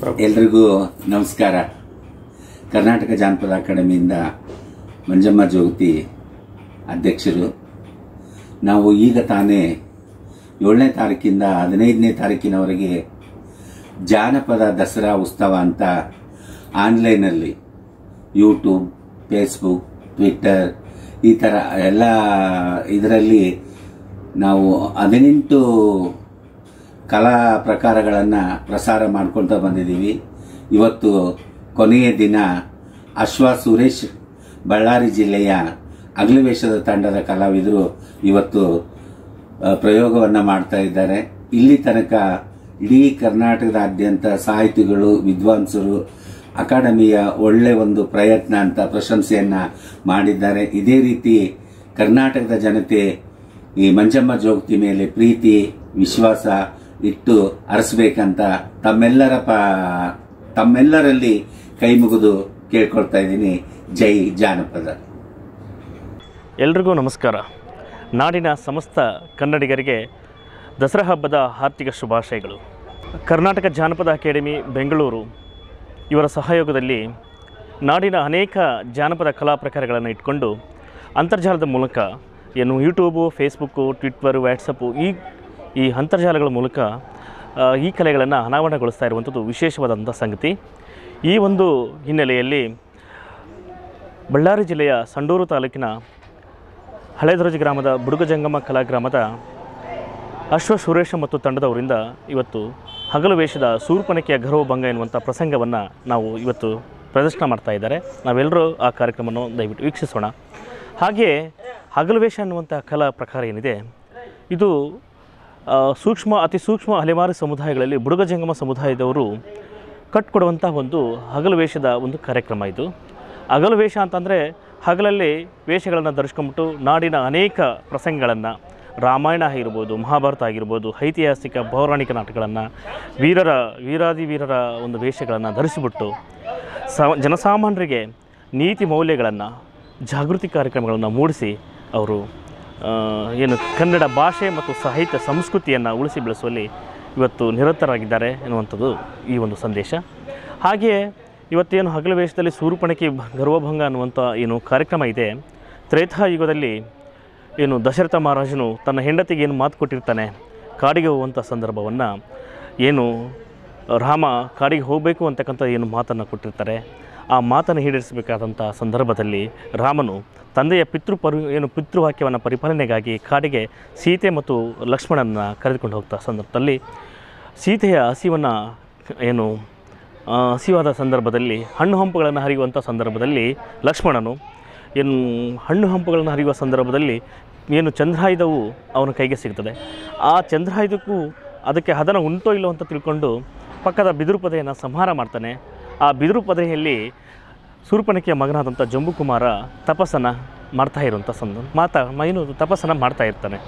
ಎಲ್ರಿಗೂ ನಮಸ್ಕಾರ ಕರ್ನಾಟಕ ಜಾನಪದ ಅಕಾಡೆಮಿಯಿಂದ ಮಂಜಮ್ಮ ಜೋಗತಿ ಅಧ್ಯಕ್ಷರು ನಾವು ಈಗ ತಾನೇ ಏಳನೇ ತಾರೀಕಿಂದ ಹದಿನೈದನೇ ತಾರೀಕಿನವರೆಗೆ ಜಾನಪದ ದಸರಾ ಉತ್ಸವ ಅಂತ ಆನ್ಲೈನಲ್ಲಿ ಯೂಟ್ಯೂಬ್ ಫೇಸ್ಬುಕ್ ಟ್ವಿಟ್ಟರ್ ಈ ಥರ ಎಲ್ಲ ಇದರಲ್ಲಿ ನಾವು ಹದಿನೆಂಟು ಕಲಾ ಪ್ರಕಾರಗಳನ್ನು ಪ್ರಸಾರ ಮಾಡ್ಕೊಳ್ತಾ ಬಂದಿದ್ದೀವಿ ಇವತ್ತು ಕೊನೆಯ ದಿನ ಅಶ್ವ ಸುರೇಶ್ ಬಳ್ಳಾರಿ ಜಿಲ್ಲೆಯ ಅಗ್ಲವೇಶದ ತಂಡದ ಕಲಾವಿದರು ಇವತ್ತು ಆ, ಪ್ರಯೋಗವನ್ನು ಮಾಡ್ತಾ ಇದ್ದಾರೆ ಇಲ್ಲಿ ತನಕ ಇಡೀ ಕರ್ನಾಟಕದಾದ್ಯಂತ ಸಾಹಿತಿಗಳು ವಿದ್ವಾಂಸರು ಅಕಾಡೆಮಿಯ ಒಳ್ಳೆ ಒಂದು ಪ್ರಯತ್ನ ಅಂತ ಪ್ರಶಂಸೆಯನ್ನ ಮಾಡಿದ್ದಾರೆ ಇದೇ ರೀತಿ ಕರ್ನಾಟಕದ ಜನತೆ ಈ ಮಂಜಮ್ಮ ಜೋಗತಿ ಮೇಲೆ ಪ್ರೀತಿ ವಿಶ್ವಾಸ ಇಟ್ಟು ಹರಿಸ್ಬೇಕಂತ ತಮ್ಮೆಲ್ಲರ ಪ ತಮ್ಮೆಲ್ಲರಲ್ಲಿ ಕೈ ಮುಗಿದು ಕೇಳ್ಕೊಳ್ತಾ ಇದ್ದೀನಿ ಜೈ ಜಾನಪದ ಎಲ್ರಿಗೂ ನಮಸ್ಕಾರ ನಾಡಿನ ಸಮಸ್ತ ಕನ್ನಡಿಗರಿಗೆ ದಸರಾ ಹಬ್ಬದ ಆರ್ಥಿಕ ಶುಭಾಶಯಗಳು ಕರ್ನಾಟಕ ಜಾನಪದ ಅಕಾಡೆಮಿ ಬೆಂಗಳೂರು ಇವರ ಸಹಯೋಗದಲ್ಲಿ ನಾಡಿನ ಅನೇಕ ಜಾನಪದ ಕಲಾ ಪ್ರಕಾರಗಳನ್ನು ಇಟ್ಕೊಂಡು ಅಂತರ್ಜಾಲದ ಮೂಲಕ ಏನು ಯೂಟ್ಯೂಬು ಫೇಸ್ಬುಕ್ಕು ಟ್ವಿಟ್ಟರು ವ್ಯಾಟ್ಸಪ್ಪು ಈ ಈ ಅಂತರ್ಜಾಲಗಳ ಮೂಲಕ ಆ, ಈ ಕಲೆಗಳನ್ನು ಅನಾವರಣಗೊಳಿಸ್ತಾ ಇರುವಂಥದ್ದು ವಿಶೇಷವಾದಂಥ ಸಂಗತಿ ಈ ಒಂದು ಹಿನ್ನೆಲೆಯಲ್ಲಿ ಬಳ್ಳಾರಿ ಜಿಲ್ಲೆಯ ಸಂಡೂರು ತಾಲೂಕಿನ ಹಳೇದರಜಿ ಗ್ರಾಮದ ಬುಡುಗಜಂಗಮ ಕಲಾಗ್ರಾಮದ ಅಶ್ವ ಸುರೇಶ ಮತ್ತು ತಂಡದವರಿಂದ ಇವತ್ತು ಹಗಲು ವೇಷದ ಸೂರ್ಪನಕೆಯ ಗರ್ವಭಂಗ ಎನ್ನುವಂಥ ಪ್ರಸಂಗವನ್ನು ನಾವು ಇವತ್ತು ಪ್ರದರ್ಶನ ಮಾಡ್ತಾ ಇದ್ದಾರೆ ನಾವೆಲ್ಲರೂ ಆ ಕಾರ್ಯಕ್ರಮವನ್ನು ದಯವಿಟ್ಟು ವೀಕ್ಷಿಸೋಣ ಹಾಗೆಯೇ ಹಗಲು ವೇಷ ಅನ್ನುವಂಥ ಕಲಾ ಪ್ರಕಾರ ಏನಿದೆ ಇದು ಆ, ಸೂಕ್ಷ್ಮ ಅತಿ ಸೂಕ್ಷ್ಮ ಅಲೆಮಾರಿ ಸಮುದಾಯಗಳಲ್ಲಿ ಬುಡುಗಜಂಗಮ ಸಮುದಾಯದವರು ಕಟ್ಕೊಡುವಂಥ ಒಂದು ಹಗಲು ವೇಷದ ಒಂದು ಕಾರ್ಯಕ್ರಮ ಇದು ಹಗಲು ವೇಷ ಅಂತಂದರೆ ಹಗಲಲ್ಲಿ ವೇಷಗಳನ್ನು ಧರಿಸ್ಕೊಂಬಿಟ್ಟು ನಾಡಿನ ಅನೇಕ ಪ್ರಸಂಗಗಳನ್ನು ರಾಮಾಯಣ ಆಗಿರ್ಬೋದು ಮಹಾಭಾರತ ಆಗಿರ್ಬೋದು ಐತಿಹಾಸಿಕ ಪೌರಾಣಿಕ ನಾಟಕಗಳನ್ನು ವೀರರ ವೀರಾದಿ ವೀರರ ಒಂದು ವೇಷಗಳನ್ನು ಧರಿಸಿಬಿಟ್ಟು ಸ ಜನಸಾಮಾನ್ಯರಿಗೆ ನೀತಿ ಮೌಲ್ಯಗಳನ್ನು ಜಾಗೃತಿ ಕಾರ್ಯಕ್ರಮಗಳನ್ನು ಮೂಡಿಸಿ ಅವರು ಆ, ಏನು ಕನ್ನಡ ಭಾಷೆ ಮತ್ತು ಸಾಹಿತ್ಯ ಸಂಸ್ಕೃತಿಯನ್ನು ಉಳಿಸಿ ಬೆಳೆಸುವಲ್ಲಿ ಇವತ್ತು ನಿರತರಾಗಿದ್ದಾರೆ ಎನ್ನುವಂಥದ್ದು ಈ ಒಂದು ಸಂದೇಶ ಹಾಗೆಯೇ ಇವತ್ತೇನು ಹಗಲು ವೇಷದಲ್ಲಿ ಸೂರುಪಣಕಿ ಭ- ಗರ್ವಭಂಗ ಅನ್ನುವಂಥ ಏನು ಕಾರ್ಯಕ್ರಮ ಇದೆ ತ್ರೇತಾಯುಗದಲ್ಲಿ ಏನು ದಶರಥ ಮಹಾರಾಜನು ತನ್ನ ಹೆಂಡತಿಗೆ ಏನು ಮಾತು ಕೊಟ್ಟಿರ್ತಾನೆ ಕಾಡಿಗೆ ಹೋಗುವಂಥ ಸಂದರ್ಭವನ್ನು ಏನು ರಾಮ ಕಾಡಿಗೆ ಹೋಗಬೇಕು ಅಂತಕ್ಕಂಥ ಏನು ಮಾತನ್ನು ಕೊಟ್ಟಿರ್ತಾರೆ ಆ ಮಾತನ್ನು ಈಡೇರಿಸಬೇಕಾದಂಥ ಸಂದರ್ಭದಲ್ಲಿ ರಾಮನು ತಂದೆಯ ಪಿತೃ ಪರಿ ಏನು ಪಿತೃವಾಕ್ಯವನ್ನು ಪರಿಪಾಲನೆಗಾಗಿ ಕಾಡಿಗೆ ಸೀತೆ ಮತ್ತು ಲಕ್ಷ್ಮಣನ ಕರೆದುಕೊಂಡು ಹೋಗ್ತಾ ಸಂದರ್ಭದಲ್ಲಿ ಸೀತೆಯ ಹಸಿವನ್ನು ಏನು ಆ, ಹಸಿವಾದ ಸಂದರ್ಭದಲ್ಲಿ ಹಣ್ಣು ಹಂಪುಗಳನ್ನು ಹರಿಯುವಂಥ ಸಂದರ್ಭದಲ್ಲಿ ಲಕ್ಷ್ಮಣನು ಏನು ಹಣ್ಣು ಹಂಪುಗಳನ್ನು ಹರಿಯುವ ಸಂದರ್ಭದಲ್ಲಿ ಏನು ಚಂದ್ರಾಯುಧವು ಅವನ ಕೈಗೆ ಸಿಗ್ತದೆ ಆ ಚಂದ್ರಾಯುಧಕ್ಕೂ ಅದಕ್ಕೆ ಹದನ ಉಂಟೋ ಇಲ್ಲೋ ಅಂತ ತಿಳ್ಕೊಂಡು ಪಕ್ಕದ ಬಿದಿರು ಪೊದೆಯನ್ನು ಸಂಹಾರ ಮಾಡ್ತಾನೆ ಆ ಬಿದಿರು ಪೊದೆಯಲ್ಲಿ ಸೂರ್ಪನಕಿಯ ಮಗನಾದಂಥ ಜಂಬುಕುಮಾರ ತಪಸ್ಸನ್ನು ಮಾಡ್ತಾ ಇರುವಂಥ ಸಂದ ಮಾತಾ ಏನು ತಪಸ್ಸನ್ನು ಮಾಡ್ತಾ ಇರ್ತಾನೆ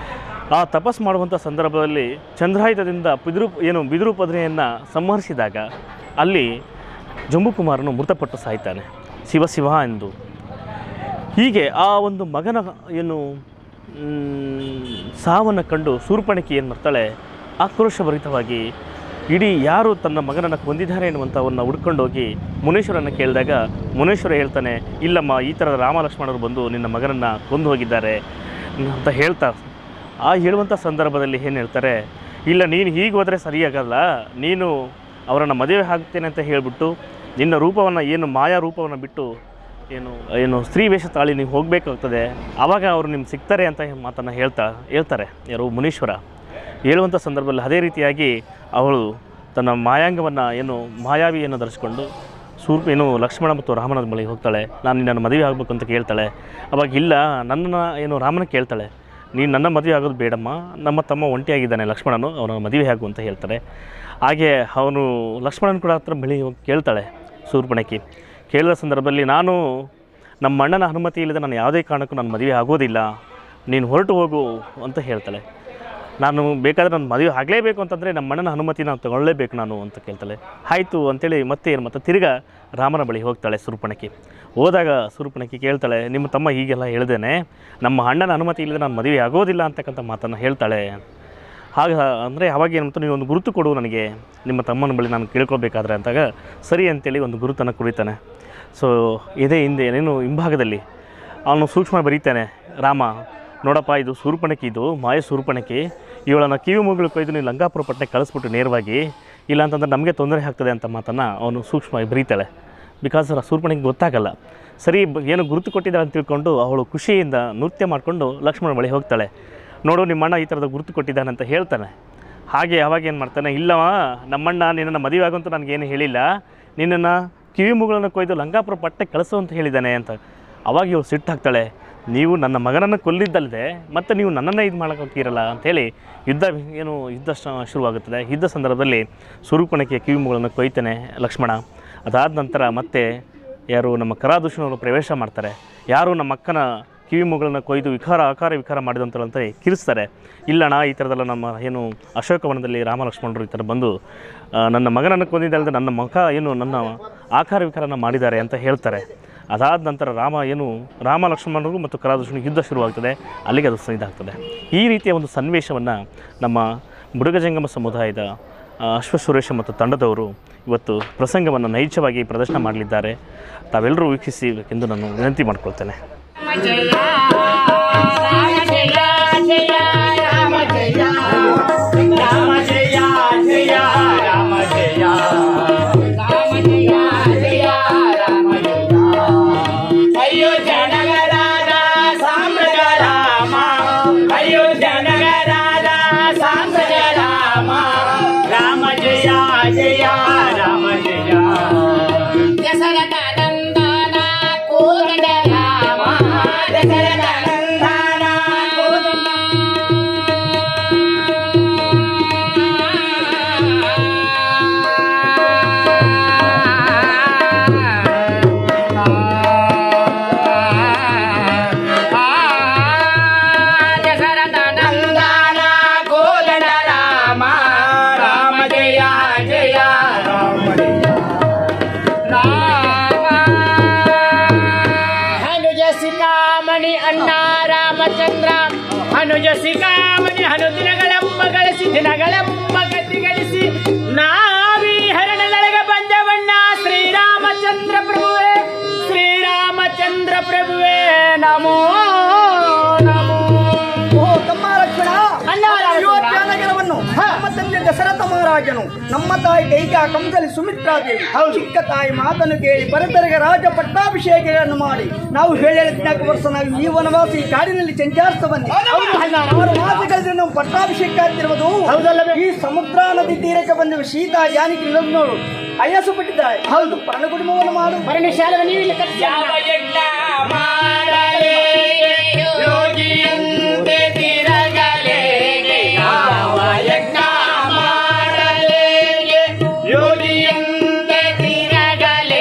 ಆ ತಪಸ್ ಮಾಡುವಂಥ ಸಂದರ್ಭದಲ್ಲಿ ಚಂದ್ರಾಯುಧದಿಂದ ಬಿದಿರು ಏನು ಬಿದಿರು ಪದರೆಯನ್ನು ಸಂಹರಿಸಿದಾಗ ಅಲ್ಲಿ ಜಂಬುಕುಮಾರನು ಮೃತಪಟ್ಟು ಸಾಯ್ತಾನೆ ಶಿವ ಶಿವ ಎಂದು ಹೀಗೆ ಆ ಒಂದು ಮಗನ ಏನು ಸಾವನ್ನು ಕಂಡು ಸೂರ್ಪಣಕಿ ಏನು ಮಾಡ್ತಾಳೆ ಆಕ್ರೋಶಭರಿತವಾಗಿ ಇಡೀ ಯಾರು ತನ್ನ ಮಗನನ್ನು ಕೊಂದಿದ್ದಾರೆ ಎನ್ನುವಂಥವನ್ನು ಹುಡ್ಕೊಂಡೋಗಿ ಮುನೇಶ್ವರನ್ನು ಕೇಳಿದಾಗ ಮುನೇಶ್ವರ ಹೇಳ್ತಾನೆ ಇಲ್ಲಮ್ಮ ಈ ಥರದ ರಾಮ ಲಕ್ಷ್ಮಣರು ಬಂದು ನಿನ್ನ ಮಗನನ್ನು ಕೊಂದು ಹೋಗಿದ್ದಾರೆ ಅಂತ ಹೇಳ್ತಾ ಆ ಹೇಳುವಂಥ ಸಂದರ್ಭದಲ್ಲಿ ಏನು ಹೇಳ್ತಾರೆ ಇಲ್ಲ ನೀನು ಹೀಗೆ ಹೋದರೆ ಸರಿಯಾಗಲ್ಲ ನೀನು ಅವರನ್ನು ಮದುವೆ ಆಗ್ತೇನೆ ಅಂತ ಹೇಳಿಬಿಟ್ಟು ನಿನ್ನ ರೂಪವನ್ನು ಏನು ಮಾಯಾ ರೂಪವನ್ನು ಬಿಟ್ಟು ಏನು ಏನು ಸ್ತ್ರೀ ವೇಷ ತಾಳಿ ನೀವು ಹೋಗಬೇಕಾಗ್ತದೆ ಆವಾಗ ಅವರು ನಿಮ್ಗೆ ಸಿಗ್ತಾರೆ ಅಂತ ಮಾತನ್ನು ಹೇಳ್ತಾ ಹೇಳ್ತಾರೆ ಯಾರು ಮುನೀಶ್ವರ ಹೇಳುವಂಥ ಸಂದರ್ಭದಲ್ಲಿ ಅದೇ ರೀತಿಯಾಗಿ ಅವಳು ತನ್ನ ಮಾಯಾಂಗವನ್ನು ಏನು ಮಾಯಾವಿಯನ್ನು ಧರಿಸ್ಕೊಂಡು ಸೂರ್ ಏನು ಲಕ್ಷ್ಮಣ ಮತ್ತು ರಾಮನ ಬಳಿಗೆ ಹೋಗ್ತಾಳೆ ನಾನು ನಿನ್ನನ್ನು ಮದುವೆ ಆಗಬೇಕು ಅಂತ ಕೇಳ್ತಾಳೆ ಅವಾಗ ಇಲ್ಲ ನನ್ನನ್ನು ಏನು ರಾಮನ ಕೇಳ್ತಾಳೆ ನೀನು ನನ್ನ ಮದುವೆ ಆಗೋದು ಬೇಡಮ್ಮ ನಮ್ಮ ತಮ್ಮ ಒಂಟಿಯಾಗಿದ್ದಾನೆ ಲಕ್ಷ್ಮಣನು ಅವನ ಮದುವೆ ಆಗು ಅಂತ ಹೇಳ್ತಾರೆ ಹಾಗೆ ಅವನು ಲಕ್ಷ್ಮಣನ ಕೂಡ ಹತ್ರ ಬಳಿ ಹೋಗಿ ಕೇಳ್ತಾಳೆ ಸೂರ್ಪಣಕಿ ಕೇಳಿದ ಸಂದರ್ಭದಲ್ಲಿ ನಾನು ನಮ್ಮ ಅಣ್ಣನ ಅನುಮತಿ ಇಲ್ಲದೆ ನಾನು ಯಾವುದೇ ಕಾರಣಕ್ಕೂ ನಾನು ಮದುವೆ ಆಗೋದಿಲ್ಲ ನೀನು ಹೊರಟು ಹೋಗು ಅಂತ ಹೇಳ್ತಾಳೆ ನಾನು ಬೇಕಾದರೆ ನಾನು ಮದುವೆ ಆಗಲೇಬೇಕು ಅಂತಂದರೆ ನಮ್ಮ ಅಣ್ಣನ ಅನುಮತಿ ನಾನು ತಗೊಳ್ಳೇಬೇಕು ನಾನು ಅಂತ ಕೇಳ್ತಾಳೆ ಆಯಿತು ಅಂತೇಳಿ ಮತ್ತೆ ಏನು ಮತ್ತೆ ತಿರ್ಗಾ ರಾಮನ ಬಳಿ ಹೋಗ್ತಾಳೆ ಸುರುಪಣಕಿ ಹೋದಾಗ ಸುರುಪಣಕಿ ಕೇಳ್ತಾಳೆ ನಿಮ್ಮ ತಮ್ಮ ಹೀಗೆಲ್ಲ ಹೇಳ್ದೇನೆ ನಮ್ಮ ಅಣ್ಣನ ಅನುಮತಿ ಇಲ್ಲದೆ ನಾನು ಮದುವೆ ಆಗೋದಿಲ್ಲ ಅಂತಕ್ಕಂಥ ಮಾತನ್ನು ಹೇಳ್ತಾಳೆ ಹಾಗೆ ಅಂದರೆ ಅವಾಗ ಏನಂತ ನೀವು ಒಂದು ಗುರುತು ಕೊಡು ನನಗೆ ನಿಮ್ಮ ತಮ್ಮನ ಬಳಿ ನಾನು ಕೇಳ್ಕೊಳ್ಬೇಕಾದ್ರೆ ಅಂತಾಗ ಸರಿ ಅಂತೇಳಿ ಒಂದು ಗುರುತನ್ನು ಕುಡಿತಾನೆ ಸೊ ಇದೇ ಹಿಂದೆ ಏನೇನು ಹಿಂಭಾಗದಲ್ಲಿ ಅವನು ಸೂಕ್ಷ್ಮ ಬರೀತಾನೆ ರಾಮ ನೋಡಪ್ಪ ಇದು ಸೂರ್ಪಣಕಿ ಇದು ಮಾಯ ಸೂರ್ಪಣಕಿ ಇವಳನ್ನು ಕಿವಿ ಮೂಗುಳು ಕೊಯ್ದು ನೀವು ಲಂಕಾಪುರ ಪಟ್ಟಣಕ್ಕೆ ಕಳಿಸ್ಬಿಟ್ಟು ನೇರವಾಗಿ ಇಲ್ಲ ಅಂತಂದ್ರೆ ನಮಗೆ ತೊಂದರೆ ಆಗ್ತದೆ ಅಂತ ಮಾತನ್ನು ಅವನು ಸೂಕ್ಷ್ಮ ಬರೀತಾಳೆ ಬಿಕಾಸ್ ಸೂರ್ಪಣಿಗೆ ಗೊತ್ತಾಗಲ್ಲ ಸರಿ ಬ- ಏನು ಗುರುತು ಕೊಟ್ಟಿದ್ದಾಳೆ ಅಂತ ತಿಳ್ಕೊಂಡು ಅವಳು ಖುಷಿಯಿಂದ ನೃತ್ಯ ಮಾಡಿಕೊಂಡು ಲಕ್ಷ್ಮಣ ಬಳಿ ಹೋಗ್ತಾಳೆ ನೋಡು ನಿಮ್ಮಣ್ಣ ಈ ಥರದ ಗುರುತು ಕೊಟ್ಟಿದ್ದಾನೆ ಅಂತ ಹೇಳ್ತಾನೆ ಹಾಗೆ ಅವಾಗ ಏನು ಮಾಡ್ತಾನೆ ಇಲ್ಲವ ನಮ್ಮಣ್ಣ ನಿನ್ನನ್ನು ಮದುವೆ ಆಗಂತೂ ನನಗೇನು ಹೇಳಿಲ್ಲ ನಿನ್ನನ್ನು ಕಿವಿ ಮೂಗಳನ್ನು ಕೊಯ್ದು ಲಂಕಾಪುರ ಪಟ್ಟಕ್ಕೆ ಕಳಿಸು ಅಂತ ಹೇಳಿದ್ದಾನೆ ಅಂತ ಅವಾಗ ಇವಳು ಸಿಟ್ಟು ಹಾಕ್ತಾಳೆ ನೀವು ನನ್ನ ಮಗನನ್ನು ಕೊಲ್ಲಿದ್ದಲ್ಲದೆ ಮತ್ತು ನೀವು ನನ್ನನ್ನೇ ಇದು ಮಾಡೋಕೆ ಹೋಗ್ತೀರಲ್ಲ ಅಂಥೇಳಿ ಯುದ್ಧ ಏನು ಯುದ್ಧ ಶ- ಶುರುವಾಗುತ್ತದೆ ಯುದ್ಧ ಸಂದರ್ಭದಲ್ಲಿ ಸ್ವರೂಪಣಕ್ಕೆ ಕಿವಿ ಮೂಗಳನ್ನು ಕೊಯ್ತಾನೆ ಲಕ್ಷ್ಮಣ ಅದಾದ ನಂತರ ಮತ್ತೆ ಯಾರು ನಮ್ಮ ಕರಾದುಷನವರು ಪ್ರವೇಶ ಮಾಡ್ತಾರೆ ಯಾರು ನಮ್ಮ ಅಕ್ಕನ ಕಿವಿ ಮೂಗಳನ್ನು ಕೊಯ್ದು ವಿಕಾರ ಆಕಾರ ವಿಕಾರ ಮಾಡಿದಂತಂತ ಕಿರಿಸ್ತಾರೆ ಇಲ್ಲಣ್ಣ ಈ ಥರದೆಲ್ಲ ನಮ್ಮ ಏನು ಅಶೋಕವನದಲ್ಲಿ ರಾಮ ಲಕ್ಷ್ಮಣರು ಈ ಥರ ಬಂದು ಆ, ನನ್ನ ಮಗನನ್ನು ಕೊಂದಿದ್ದಲ್ಲದೆ ನನ್ನ ಮಗ ಏನು ನನ್ನ ಆಕಾರ ವಿಕಾರನ ಮಾಡಿದ್ದಾರೆ ಅಂತ ಹೇಳ್ತಾರೆ ಅದಾದ ನಂತರ ರಾಮ ಏನು ರಾಮ ಲಕ್ಷ್ಮಣರಿಗೂ ಮತ್ತು ಕರಾದುಷನಿಗೆ ಯುದ್ಧ ಶುರುವಾಗ್ತದೆ ಅಲ್ಲಿಗೆ ಅದು ಇದಾಗ್ತದೆ ಈ ರೀತಿಯ ಒಂದು ಸನ್ನಿವೇಶವನ್ನು ನಮ್ಮ ಬುಡಗಜಂಗಮ ಸಮುದಾಯದ ಆ, ಅಶ್ವಸುರೇಶ ಮತ್ತು ತಂಡದವರು ಇವತ್ತು ಪ್ರಸಂಗವನ್ನು ನೈಜವಾಗಿ ಪ್ರದರ್ಶನ ಮಾಡಲಿದ್ದಾರೆ ತಾವೆಲ್ಲರೂ ವೀಕ್ಷಿಸಬೇಕೆಂದು ನಾನು ವಿನಂತಿ ಮಾಡ್ಕೊಳ್ತೇನೆ ಅಯ್ಯೋ ಜನಗರಾದ ಸಾಮ್ರಾಜ ರಾಮ ಅಯ್ಯೋ ಜನಗರಾದ ಸಾಮ್ರಾಜ ರಾಮ ರಾಮ ಜಯ ಜಯ ರಾಮ ಜಯ ದಶರಥ ನಂದನ ಕೋದಂಡ ರಾಮ ದಶರಥ ನಂದನ ದಶರಥ ನಂದನ ಕೋದಂಡ ರಾಮ ರಾಮ ಜಯ ಜಯ ರಾಮ ಹನುಜ ಸಿಕಾಮಣಿ ಅಣ್ಣ ರಾಮಚಂದ್ರ ಹನುಜ ಸಿಕಾಮಣಿ ಹನು ದಿನಗಳೆಂಬ ಗಳಿಸಿ ದಿನಗಳೆಂಬ ಗತಿ ಗಳಿಸಿ ನಾವೀ ಹರಣದೊಳಗೆ ಬಂದವಣ್ಣ ಶ್ರೀರಾಮಚಂದ್ರ ಪ್ರಭುವೇ ಶ್ರೀರಾಮಚಂದ್ರ ಪ್ರಭುವೇ ನಮೋ ನಮೋ ಓ ತಮ್ಮ ಲಕ್ಷ್ಮಣ ಅಣ್ಣ ರಾಮಚಂದ್ರ. ಅಯೋಧ್ಯಾನಗರವನ್ನು ನಮ್ಮ ತಂದೆ ದಶರಥ ಮಹಾರಾಜನು ನಮ್ಮ ತಾಯಿ ಕೈಕ ಕಂಸಲಿ ಸುಮಿತ್ರಾದೇವಿ ಚಿಕ್ಕ ತಾಯಿ ಮಾತನ್ನು ಕೇಳಿ ಭರತರಿಗೆ ರಾಜ ಪಟ್ಟಾಭಿಷೇಕಗಳನ್ನು ಮಾಡಿ ನಾವು ಹೇಳಿ ಹದಿನಾಲ್ಕು ವರ್ಷ ನಾವು ಈ ವನವಾಸ ಈ ಕಾಡಿನಲ್ಲಿ ಸಂಚರಿಸ್ತಾ ಬನ್ನಿ ಆರು ಮಾಸಗಳಿಂದ ನಾವು ಪಟ್ಟಾಭಿಷೇಕ ಆಗ್ತಿರುವುದು ಹೌದಲ್ಲವೇ? ಈ ಸಮುದ್ರ ನದಿ ತೀರಕ್ಕೆ ಬಂದ ಸೀತಾ ಜಾನಕಿ ನೋಡು ಅಯ್ಯಸು ಬಿಟ್ಟಿದ್ದಾರೆ ಹೌದು ಪರಣ ಕುಟುಂಬವನ್ನು ಮಾಡು ಪರ್ಣಶಾಲೆ ನೀವು ಇಲ್ಲಿ ಕಟ್ಟಿ ಯಾವ ಯಜ್ಞ ಮಾಡಲೇ ಯೋಗಿಯಂತೆ ತಿರಗಲೇ ಯಾವ ಯಜ್ಞ ಮಾಡಲೇ ಯೋಗಿಯಂತೆ ತಿರಗಲೇ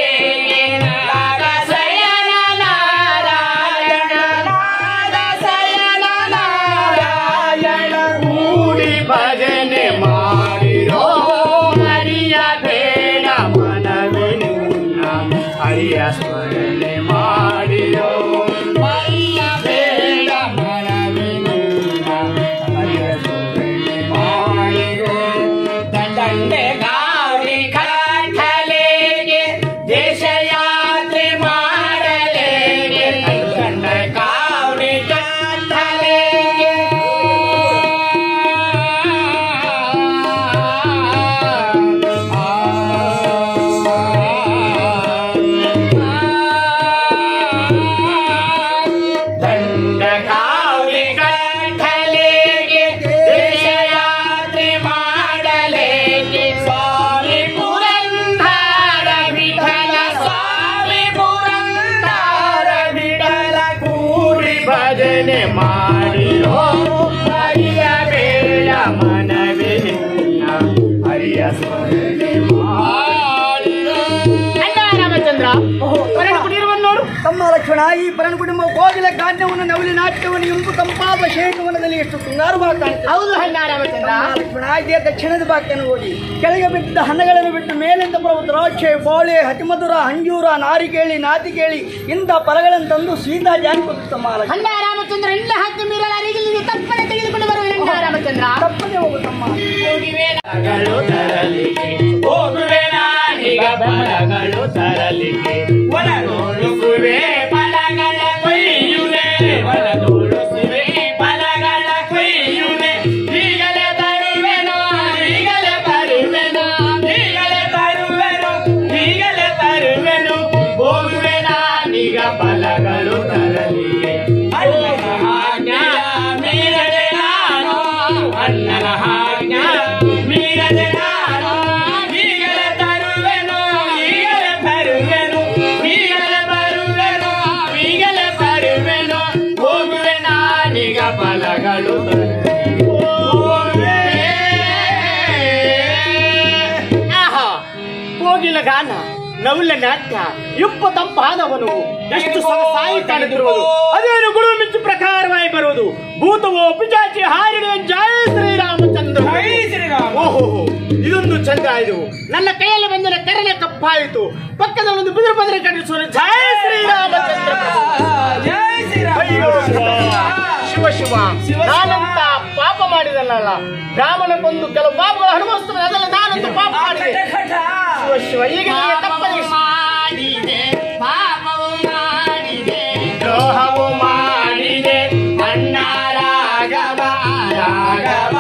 ನಾಗಸಯನ ನಾರಾಯಣ ನಾಗಸಯನ ನಾರಾಯಣ ಕೂಡಿ ಭಜನೆ ಮಾಡಿರೋ ಹರಿಯ ಬೇಡ ಮನವೇ ನಿನ್ನ ಹರಿಯ ಸ್ಮರಣೆ ಮಾಡಿರೋ ಹರಿಯ ಬೇಡ ಮನವೇ ನಿನ್ನ ಹರಿಯ ಸ್ಮರಣೆ ಮಾಡಿರೋ ದಂಡೆ ಗಾಳಿ ಕಟ್ಟಲೆಗೆ ದೇಶಯಾತ್ರೆ ಮಾಡಲೆಗೆ ದಂಡೆ ಗಾಳಿ ಕಟ್ಟಲೆಗೆ ದಂಡಕಾವಲಿ ಕಟ್ಟಲೆಗೆ ದೇಶಯಾತ್ರೆ ಮಾಡಲೆಗೆ ಸ್ವಾಮಿ ಪುರಂದರ ವಿಠಲ ಸ್ವಾಮಿ ಪುರಂದರ ವಿಠಲ ಕೂಡಿ ಭಜನೆ ಮಾಡಿರೋ ಹರಿಯ ಬೇಡ ಮನವೇ ನಿನ್ನ ಹರಿಯ ಸ್ಮರಣೆ ಮಾಡಿರೋ ಅಣ್ಣ ರಾಮಚಂದ್ರ ಕುಡಿರುವನ್ನು ನೋಡು ತಮ್ಮ ಲಕ್ಷ್ಮಣ ಈ ಪರಣ ಕುಟುಂಬ ಕೋಗಿಲ ಕಾಂಡವನ್ನು ನವಲಿ ನಾಟ್ಯವನ್ನು ಇಂಪು ತಂಪಾದ ಶೇಖವನದಲ್ಲಿ ಎಷ್ಟು ಶೃಂಗಾರವಾಗಿ ಕಾಣುತ್ತದೆ ಹೌದು ಅಣ್ಣ ರಾಮಚಂದ್ರ ತಮ್ಮ ಲಕ್ಷ್ಮಣ ಇದೇ ದಕ್ಷಿಣದ ಬಾಕಿಯನ್ನು ಹೋಗಿ ಕೆಳಗೆ ಬಿದ್ದ ಹಣ್ಣುಗಳನ್ನು ಬಿಟ್ಟು ಮೇಲಿಂದ ಬರುವ ದ್ರಾಕ್ಷೆ ಬೋಳೆ ಹತಿಮಧುರ ಹಂಜೂರ ನಾರಿಕೇಳಿ ನಾತಿಕೇಳಿ ಇಂಥ ಫಲಗಳನ್ನು ತಂದು ಸೀದಾ ಜಾನಿ ಕೊಟ್ಟು ತಮ್ಮ ಲಕ್ಷ್ಮಣ ಅಣ್ಣ ರಾಮಚಂದ್ರ ಇಲ್ಲ ಹಾಕಿ ಮೀರಲಾರಿಗೆ ಇಲ್ಲಿ ತಪ್ಪನೆ ತೆಗೆದುಕೊಂಡು ಬರುವೆ ಅಣ್ಣ ರಾಮಚಂದ್ರ ತಪ್ಪದೆ ಹೋಗು ತಮ್ಮ ಫಲಗಳು ತರಲಿಕ್ಕೆ ಹೋಗುವೆ ನಾನೀಗ ಫಲಗಳು ತರಲಿಕ್ಕೆ ಒಳಗೊಳುಸುವೆ ಫಲಗಳ ಕೊಯ್ಯುವೆ ಒಳಗೊಳುಸುವೆ ಫಲಗಳ ಕೊಯ್ಯುವೆ ಈಗಲೇ ತರುವೆನೋ ಈಗಲೇ ಬರುವೆನೋ ಈಗಲೇ ತರುವೆನು ಈಗಲೇ ತರುವೆನು ಹೋಗುವೆ ನಾನೀಗ ಫಲಗಳು ತರಲಿಕ್ಕೆ ಅಣ್ಣನ ಆಜ್ಞಾ ಮೀರದೆ ನಾನು ಅಣ್ಣನ ಆಜ್ಞಾ ಮೀರದೆ ನಾನು ಈಗಲೇ ತರುವೆನು ಈಗಲೇ ತರುವೆನು ಈಗಲೇ ಬರುವೆನು ಈಗಲೇ ಬರುವೆನು ಹೋಗುವೆ ನಾನೀಗ ಫಲಗಳು ಆಹಾ ಕೋಗಿಲ ಗಾನ ನವುಲ ನಾಟ್ಯ ಇಪ್ಪ ತಂಪಾದವನು ಎಷ್ಟು ಸೊಗಸಾಗಿ ಕಾಣುತ್ತಿರುವುದು ಅದೇನು ಗುರು ಮಿಂಚು ಪ್ರಕಾರವಾಗಿ ಬರುವುದು ಭೂತವೋ ಪಿಚಾಚಿ ಹಾರಿನ ಜಯ ಶ್ರೀರಾಮಚಂದ್ರ ಜೈ ಶ್ರೀರಾಮ. ಓಹೋ ಇದೊಂದು ಚಂದ ಇದು ನನ್ನ ಕೈಯಲ್ಲಿ ಬಂದಿನ ಕರನೆ ಕಪ್ಪಾಯಿತು ಪಕ್ಕದಲ್ಲಿ ಒಂದು ಬಿದಿರು ಬದಿರೆ ಕಂಡಿಸುವ ಜಯ ಶ್ರೀರಾಮಚಂದ್ರ ಜೈ ಶ್ರೀರಾಮ ಅಯ್ಯೋ ಶಿವ ಶಿವ ಶಿವ ನಾನಂತ ಪಾಪ ಮಾಡಿದನಲ್ಲ ರಾಮನ ಕೊಂದು ಕೆಲವು ಪಾಪಗಳು ಅನುಭವಿಸ್ತೇನೆ ಅದಲ್ಲ ನಾನಂತ ಪಾಪ ಮಾಡಿದೆ ಶಿವ ಶಿವ ಈಗ ನಿನಗೆ ತಪ್ಪದೆ ಮಾಡಿದೆ ಪಾಪವು ಮಾಡಿದೆ ದ್ರೋಹವು ಮಾಡಿದೆ ಅಣ್ಣ ರಾಘವ ರಾಘವ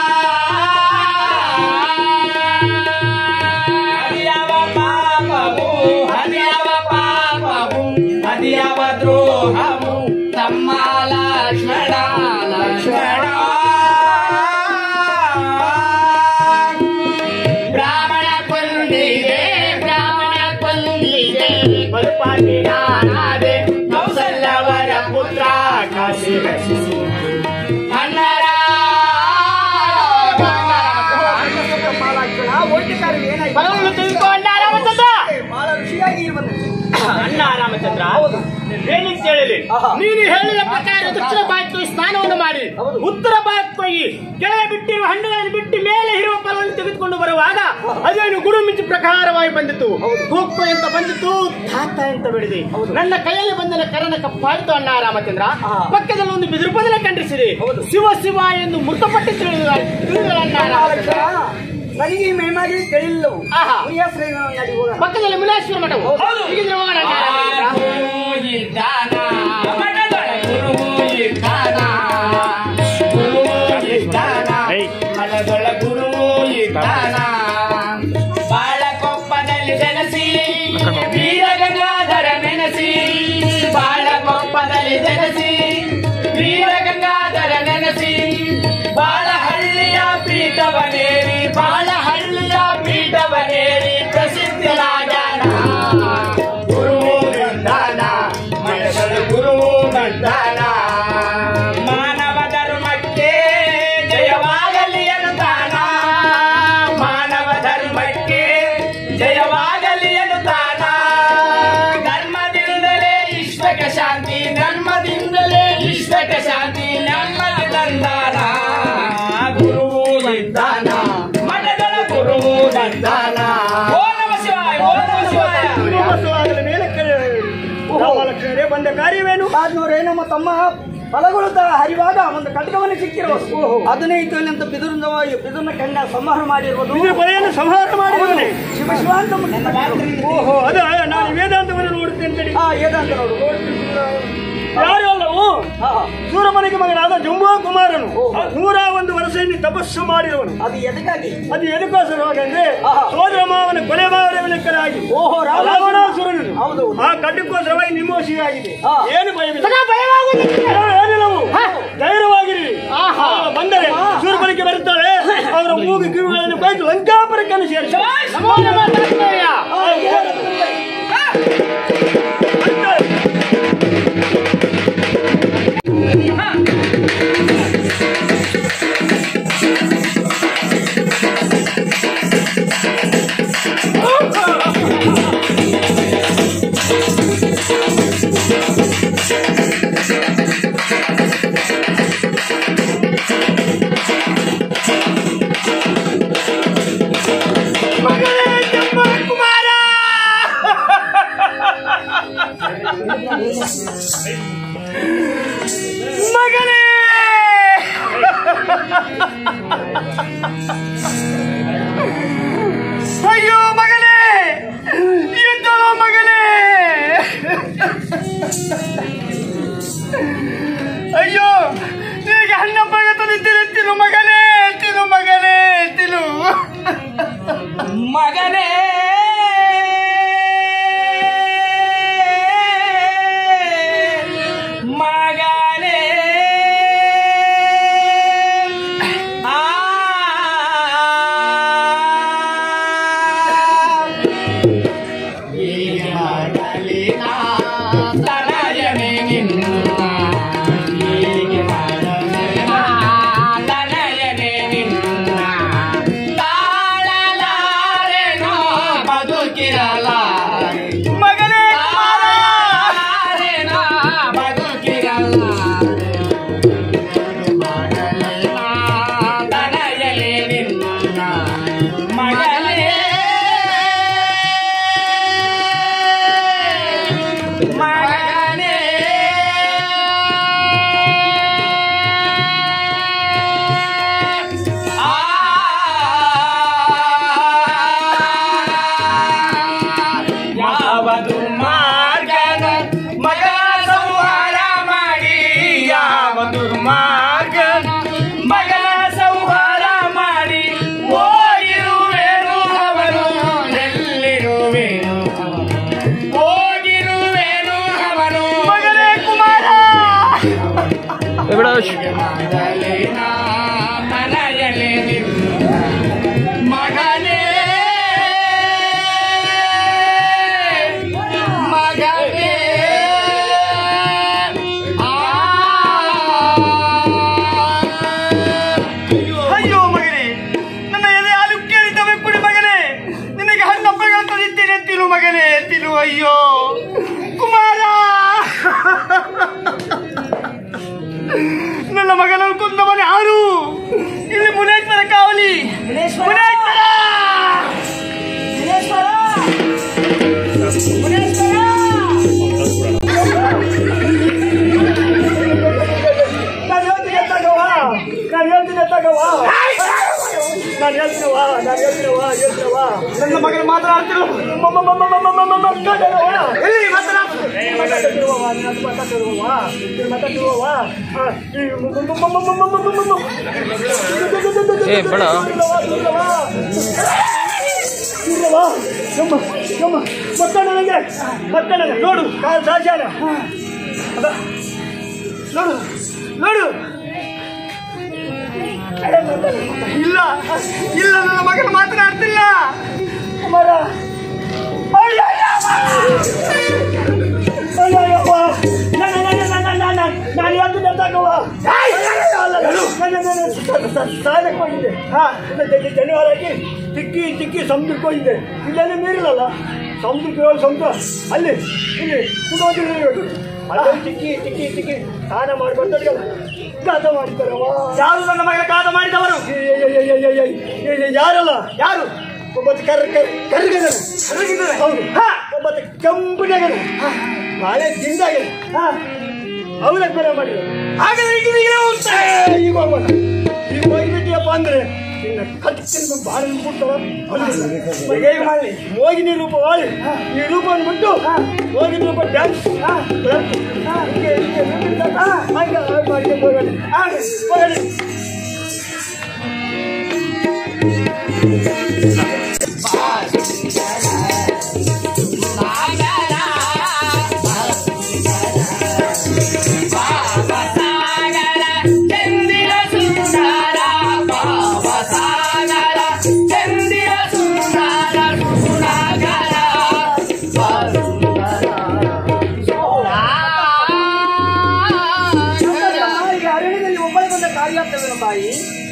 ಹರಿಯವ ಪಾಪವು ಹರಿಯವ ಪಾಪವು ಹರಿಯವ ದ್ರೋಹವು ತಮ್ಮ ಲಕ್ಷ್ಮಣ ಲಕ್ಷ್ಮಣ ಬ್ರಾಹ್ಮಣ ಕೊಂದಿದೆ ಬ್ರಾಹ್ಮಣ ಕೊಂದಿದೆ ಬಲಪಾಟಿ ನಾನಾದೆ ಕೌಸಲ್ಯವರ ಪುತ್ರ ಕಾಶಿ ರಕ್ಷಿಸಿ ಅಣ್ಣರ ಒಟ್ಟಿದ್ದಾರೆ ಏನಾಯ್ತು ಬಲವನ್ನು ತಿಳಿದುಕೋ ಅಣ್ಣ ರಾಮಚಂದ್ರ ಬಹಳ ರುಚಿಯಾಗಿ ಬಂದಿದೆ ಅಣ್ಣ ರಾಮಚಂದ್ರ ಏನಿಂತ ಹೇಳಿದೆ ಆಹಾ. ನೀನು ಹೇಳಿದ ಪ್ರಕಾರ ದಕ್ಷಿಣ ಭಾಗಕ್ಕೆ ಸ್ನಾನವನ್ನು ಮಾಡಿ ಹೌದು. ಉತ್ತರ ಭಾಗಕ್ಕೆ ಹೋಗಿ ಕೆಳಗೆ ಬಿಟ್ಟಿರುವ ಹಣ್ಣುಗಳನ್ನು ಬಿಟ್ಟು ಮೇಲೆ ಇರುವ ಫಲವನ್ನು ತೆಗೆದುಕೊಂಡು ಬರುವಾಗ ಅದೇನು ಗುರು ಮಿಂಚು ಪ್ರಕಾರವಾಗಿ ಬಂದಿತ್ತು ಹೋಗ್ಕೋ ಅಂತ ಬಂದಿತ್ತು ತಾತ ಅಂತ ಬೆಳೆದಿ ನನ್ನ ಕೈಯಲ್ಲಿ ಬಂದ ಕರನ ಕಪ್ಪಾಯಿತು ಅಣ್ಣ ರಾಮಚಂದ್ರ ಆಹಾ. ಪಕ್ಕದಲ್ಲಿ ಒಂದು ಬಿದಿರು ಬದಲ ಖಂಡಿಸಿದೆ ಶಿವ ಶಿವ ಎಂದು ಮೃತಪಟ್ಟು ತಿಳಿದ ತಿಳಿದ ಅಣ್ಣ ರಾಮಚಂದ್ರ ನನಗೆ ಈ ಮೇಮಾಗಿ ತಿಳಿಲ್ಲವು ಆಹಾ. ಮುನಿಯಾಶ್ರಯ ನಡಿ ಹೋಗೋಣ ಪಕ್ಕದಲ್ಲಿ ಮುನೇಶ್ವರ ಮಠವು ಹೀಗಿದ್ರೆ ಹೋಗೋಣ ಅಣ್ಣ ರಾಮಚಂದ್ರ. ಗುರು ಇದ್ದಾನ ಮಠದೊಳ ಗುರು ಇದ್ದಾನ ಗುರು ಇದ್ದಾನ ಮಠದೊಳ ಗುರು ಇದ್ದಾನ ಬಾಳಕೊಪ್ಪದಲ್ಲಿ ಜನಸಿ ವೀರಗಂಗಾಧರ ನೆನೆಸಿ ಬಾಳಕೊಪ್ಪದಲ್ಲಿ ಜನಸಿ ವೀರಗಂಗಾಧರ ನೆನೆಸಿ ಬಾಳಹಳ್ಳಿಯ ಪೀಠವನೇರಿ ಬಾಳಹಳ್ಳಿಯ ಪೀಠವನೇರಿ ಪ್ರಸಿದ್ಧರಾಜನ ಗುರು ಗಂಧಾನ ಮನಸ್ಸದ ಗುರು ಗಂಧಾನ ಮಾನವ ಧರ್ಮಕ್ಕೆ ಜಯವಾಗಲಿ ಎನ್ನುತ್ತಾನ ಮಾನವ ಧರ್ಮಕ್ಕೆ ಜಯವಾಗಲಿ ಎನ್ನುತ್ತಾನ ಧರ್ಮದಿಂದಲೇ ವಿಶ್ವಕ್ಕೆ ಶಾಂತಿ ಧರ್ಮದಿಂದಲೇ ವಿಶ್ವಕ್ಕೆ ಶಾಂತಿ ನಮ್ಮಲ್ಲಿ ತಂದಾನ ಗುರುವು ಇದ್ದಾನ ಮಠಗಳ ಗುರುವು ಇದ್ದಾನ ಓ ನಮ ಶಿವಾಯ ಓ ನಮ ಶಿವಾಯ ಬಸವಾಗಲಿ ಮೇಲೆ ರಾಮಲಕ್ಷ್ಮಣರೇ ಬಂದ ಕಾರ್ಯವೇನು ಆದ್ನವ್ರೆ ನಮ್ಮ ತಮ್ಮ ಫಲಗಳು ತ- ಹರಿವಾಗ ಒಂದು ಕಟಕವನ್ನು ಸಿಕ್ಕಿರುವುದು ಅದನ್ನೇ ಇತ್ತು ಅಂತ ಬಿದುರಿಂದ ಬಿದುರನ್ನ ಕಂಡ ಸಂಹಾರ ಮಾಡಿರುವುದು ಇದು ಬರೆಯನ್ನು ಸಂಹಾರ ಮಾಡಿದವನೇ ಶಿವ ಶಿವ ಅಂತ ಮುಟ್ಟಿ- ಓಹೋ ಅದ ನಾನು ವೇದಾಂತವನ್ನು ನೋಡುತ್ತೇನೆ ಅಂತೇಳಿ ಹಾ ಏದಂತ ನೋಡು ಯಾರು ಅಲ್ಲವು ಹಾ, ಹಾ. ಸೂರಮನಿಗೆ ಮಗನಾದ ಜಂಬೂ ಕುಮಾರನು ನೂರ ಒಂದು ವರ್ಷದಲ್ಲಿ ತಪಸ್ಸು ಮಾಡಿದವನು ಅದು ಎದಕ್ಕಾಗಿ ಅದು ಎದಕ್ಕೋಸ್ಕರವಾಗಂದ್ರೆ ಆಹಾ. ಸೋದರ ಮಾವನ ಕೊಲೆ ಮಾಡಲಿಕ್ಕರಾಗಿ ಓಹೋ ರಾವಣ ರಾವಣಾಸುರನು ಹೌದು. ಆ ಕಡ್ಡಕ್ಕೋಸ್ಕರವಾಗಿ ನಿಮ್ಮೋಷಿಯಾಗಿದೆ ಹಾ. ಏನು ಭಯವಿಲ್ಲ ಏನಿಲ್ಲವು ಧೈರ್ಯವಾಗಿರಿ ಆಹಾ. ಆ, ಬಂದರೆ ಸೂರ್ಯಬಲಿಗೆ ಬರುತ್ತಾಳೆ ಅವರ ಮೂಗು ಕಿವಿಗಳನ್ನು ಬೈದು ಲಂಕಾಪುರಕ್ಕನ್ನು ಸೇರಿಸಿ ಆ, ಏನು? ಮಗನೇ ಮಗನೇ ಆ ತನಯನೆ ನಿನ್ನ ಹೀಗೆ ಮಾಡಲೇನಾ? ತನಯನೆ ನಿನ್ನ ತಾಳಲಾರೆನೋ ಬದುಕಿರಲಾರೆ. ಮಗನೇ ತಾಳಲಾರೆನೋ ಬದುಕಿರಲಾರೆ. ತನಯನೆ ನಿನ್ನ ಮಗನೇ ಮಗನೇ ಆ ಯಾವದು ಮಾರ್ಗನ ಮಗ ಸಂಹಾರ ಮಾಡಿ ಯಾವದು ಮಾರ್ಗನ ಮಗ ಸಂಹಾರ ಮಾಡಿ ಓಡಿರುವೆನು ಅವನು ಎಲ್ಲಿರುವೆನು ಹೋಗಿರುವೆನು ಅವನು ಮಗನೇ ಕುಮಾರ ಮಾಡಲೇನ ಮನೆಯಲೇ ನಿನ್ನ ಮಗನೇ ಮಗನೇ ಆ ಅಯ್ಯೋ ಮಗನೇ ನನ್ನ ಎದೆ ಹಾಲು ಕೇಳಿದ್ದವೆ ಕುಡಿ ಮಗನೇ ನಿನಗೆ ಹಣ್ಣಪ್ಪಗಳು ತಂದಿದ್ದೇನೆ ತಿನ್ನು ಮಗನೇ ತಿನ್ನು ಅಯ್ಯೋ ಕುಮಾರ ನನ್ನ ಮಗನನ್ನು ಕೊಂದವನೇ ಯಾರು ಇಲ್ಲಿ ಮುನೇಶ್ವರ ಕಾವಲಿ ಮುನೇಶ್ವರ ನಾನು ಹೇಳ್ತೀನಿ ತಗವ ನಾನು ಹೇಳ್ತೀನಿ ತಗವ ನಾನು ಹೇಳ್ತೀನವ ನಾನು ಹೇಳ್ತೀನವ ಹೇಳ್ತೀನವ ನನ್ನ ಮಗನ ಮಾತನಾಡ್ತಿರು ಎಲ್ಲಿ ಮಾತನಾಡ್ತಿರುವವ ನಾನು ಮಾತಾಡ್ತಿರುವವ ಮಾತಾಡ್ತಿರುವವ ಏ ಬೇಡ ಮತ್ತೆ ನನಗೆ ಮತ್ತೆ ನನಗೆ ನೋಡು ಕಾಲು ದಾಸ್ಯಾನ ಅದ ನೋಡು ನೋಡು ಇಲ್ಲ ಇಲ್ಲ ನನ್ನ ಮಗನ ಮಾತನಾಡ್ತಿಲ್ಲ ಕುಮಾರ ನಾನು ಯಾಕೆ ತಗೋವ ಸಾಲಕ್ಕೆ ಹೋಗಿದ್ದೆ ಹಾ ಶನಿವಾರ ಹಾಕಿ ತಿಕ್ಕಿ ತಿಕ್ಕಿ ಸಮುದ್ರಕ್ಕೆ ಹೋಗಿದ್ದೆ ಇಲ್ಲೇನೆ ನೀರಿಲ್ಲಲ್ಲ ಸಮುದ್ರಕ್ಕೆ ಹೋಗಿ ಸಮುದ್ರ ಅಲ್ಲಿ ಇಲ್ಲಿ ಕುಟುಂಬ ಅಲ್ಲೊಂದು ತಿಕ್ಕಿ ತಿಕ್ಕಿ ತಿಕ್ಕಿ ಸ್ನಾನ ಮಾಡಿ ಬರ್ತಾರೆ ಗಾತ ಮಾಡ್ತಾರವ ಯಾರು ನನ್ನ ಮಗನ ಗಾತ ಮಾಡಿದವರು ಯಾರಲ್ಲ ಯಾರು ಒಬ್ಬತ್ತು ಕರ್ ಕರ್ ಕರ್ಗದನ ಹೌದು ಒಬ್ಬತ್ತು ಕೆಂಪುನಾಗನ ನಾಳೆ ದಿಂದಾಗನ ಅವರ ಬೇರೆ ಮಾಡಿದ್ರು ಹಾಗಾದ್ರೆ ಈಗ ಈಗ ಹೋಗ್ತಾರೆ ಈಗ ಹೋಗೋಣ ಈಗ ಹೋಗಿಬಿಟ್ಟಿಯಪ್ಪ ಅಂದ್ರೆ ನಿನ್ನ ಕಚ್ಚಿನ ಬಾಳ ಬಿಡ್ತಾವ ಹೇಗೆ ಮಾಡಲಿ ಮೋಗಿನಿ ರೂಪ ಮಾಡಿ ಈ ರೂಪವನ್ನು ಬಿಟ್ಟು ಮೋಗಿನ ರೂಪ ಡ್ಯಾನ್ಸ್ ಹೋಗಲಿ ಸಾಗರ ಚಂದಿರ ಸುಂದರ ಪಾಪ ಸಾಗರ ಚಂದಿರ ಸುಂದರ ಸುನಾಗರ ಅರಣ್ಯದಲ್ಲಿ ಒಬ್ಬಳೆ ಬಂದ ಕಾರ್ಯಾರ್ಥವೇನು ತಾಯಿ